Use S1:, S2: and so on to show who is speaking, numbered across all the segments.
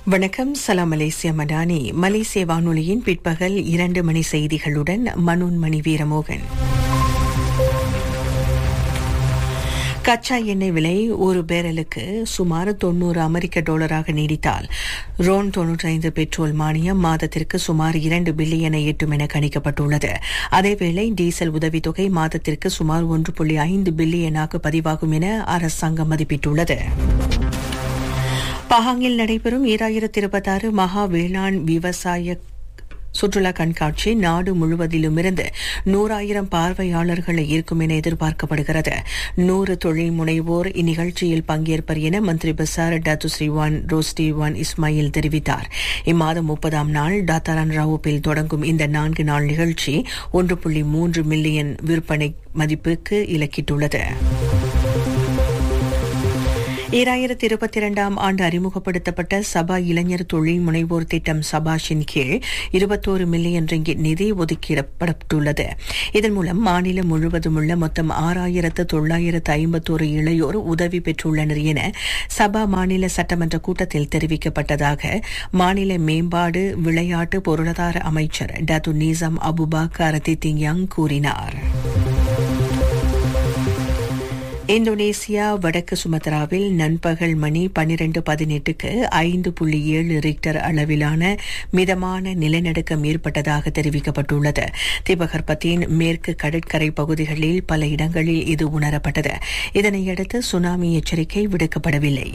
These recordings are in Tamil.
S1: வணக்கம் சலாம் மலேசிய மடானி மலேசிய வானொலியின் பிற்பகல் இரண்டு மணி செய்திகளுடன் மனோன்மணி வீரமோகன் கச்சா எண்ணெய் விலை ஒரு பேரலுக்கு சுமார் தொன்னூறு அமெரிக்க டாலராக நீடித்தால் ரோன் தொன்னூற்றைந்து பெட்ரோல் மானியம் மாதத்திற்கு சுமார் இரண்டு பில்லியனை எட்டும் என கணிக்கப்பட்டுள்ளது அதேவேளை டீசல் உதவித்தொகை மாதத்திற்கு சுமார் ஒன்று புள்ளி ஐந்து பில்லியனாக பதிவாகும் என அரசாங்கம் மதிப்பிட்டுள்ளது பஹாங்கில் நடைபெறும் ஈராயிரத்தி இருபத்தாறு மகா வேளாண் விவசாய சுற்றுலா கண்காட்சி நாடு முழுவதிலுமிருந்து நூறாயிரம் பார்வையாளர்களை ஈர்க்கும் என எதிர்பார்க்கப்படுகிறது நூறு தொழில் முனைவோர் இந்நிகழ்ச்சியில் பங்கேற்பர் என மந்திரி பசார் டாத்து ஸ்ரீவான் ரோஸ்டிவான் இஸ்மாயில் தெரிவித்தார் இம்மாதம் முப்பதாம் நாள் டாத்தாரான் ராவுப்பில் தொடங்கும் இந்த நான்கு நாள் நிகழ்ச்சி ஒன்று புள்ளி மூன்று மில்லியன் விற்பனை மதிப்புக்கு இலக்கிட்டுள்ளது ஈராயிரத்தி இருபத்தி இரண்டாம் ஆண்டு அறிமுகப்படுத்தப்பட்ட சபா இளைஞர் தொழில் முனைவோர் திட்டம் சபாஷின் கீழ் இருபத்தோரு மில்லியன் ரிங்கிட் நிதி ஒதுக்கிடப்பட்டுள்ளது இதன் மூலம் மாநிலம் முழுவதும் உள்ள மொத்தம் ஆறாயிரத்து தொள்ளாயிரத்து ஐம்பத்தோரு இளையோர் உதவி பெற்றுள்ளனர் என சபா மாநில சட்டமன்ற கூட்டத்தில் தெரிவிக்கப்பட்டதாக மாநில மேம்பாடு விளையாட்டு பொருளாதார அமைச்சர் டத்து நீசம் அபுபாக்கர் தித்திங்யாங் கூறினார் இந்தோனேசியா வடக்கு சுமத்ராவில் நண்பகல் மணி பனிரண்டு பதினெட்டுக்கு ஐந்து புள்ளி ஏழு ரிக்டர் அளவிலான மிதமான நிலநடுக்கம் ஏற்பட்டதாக தெரிவிக்கப்பட்டுள்ளது திபகற்பத்தின் மேற்கு கடற்கரை பகுதிகளில் பல இடங்களில் இது உணரப்பட்டது இதனையடுத்து சுனாமி எச்சரிக்கை விடுக்கப்படவில்லை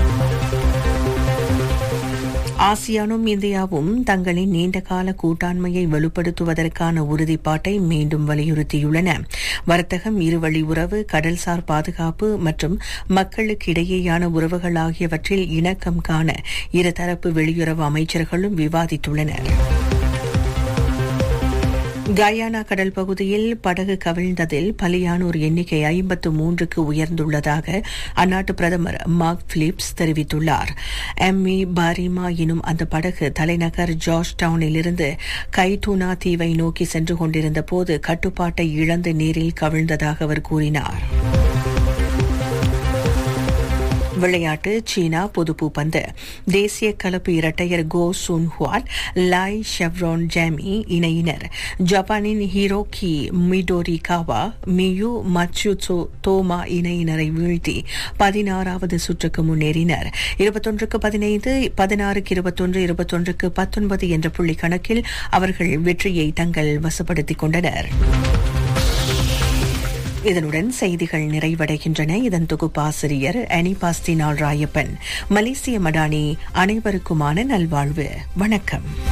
S1: ஆசியானும் இந்தியாவும் தங்களின் நீண்டகால கூட்டாண்மையை வலுப்படுத்துவதற்கான உறுதிப்பாட்டை மீண்டும் வலியுறுத்தியுள்ளன வர்த்தகம் இருவழி உறவு கடல்சார் பாதுகாப்பு மற்றும் மக்களுக்கு இடையேயான உறவுகள் ஆகியவற்றில் இணக்கம் காண இருதரப்பு வெளியுறவு அமைச்சர்களும் விவாதித்துள்ளனர் கயானா கடல் பகுதியில் படகு கவிழ்ந்ததில் பலியானோர் எண்ணிக்கை ஐம்பத்து மூன்றுக்கு உயர்ந்துள்ளதாக அந்நாட்டு பிரதமர் மார்க் பிலிப்ஸ் தெரிவித்துள்ளார் எம்மி பாரிமா எனும் அந்த படகு தலைநகர் ஜார்ஜ் டவுனிலிருந்து கைதூனா தீவை நோக்கி சென்று கொண்டிருந்த போது கட்டுப்பாட்டை இழந்து நீரில் கவிழ்ந்ததாக அவர் கூறினார் விளையாட்டு சீனா பொதுப்பு பந்து தேசிய கலப்பு இரட்டையர் கோ சுன் ஹுவாட் லாய் ஷெவ்ரான் ஜாமி இணையினர் ஜப்பானின் ஹீரோகி மிடோரி காவா மியு மட்சுசோ தோமா இணையினரை வீழ்த்தி பதினாறாவது சுற்றுக்கு முன்னேறினர் இருபத்தொன்றுக்கு பதினைந்து பதினாறுக்கு இருபத்தொன்று இருபத்தொன்றுக்கு பத்தொன்பது என்ற புள்ளி கணக்கில் அவர்கள் வெற்றியை தங்கள் வசப்படுத்திக் கொண்டனர் இதனுடன் செய்திகள் நிறைவடைகின்றன இதன் தொகுப்பாசிரியர் அனிபாஸ்தினால் ராயப்பன் மலேசிய மடானி அனைவருக்குமான நல்வாழ்வு வணக்கம்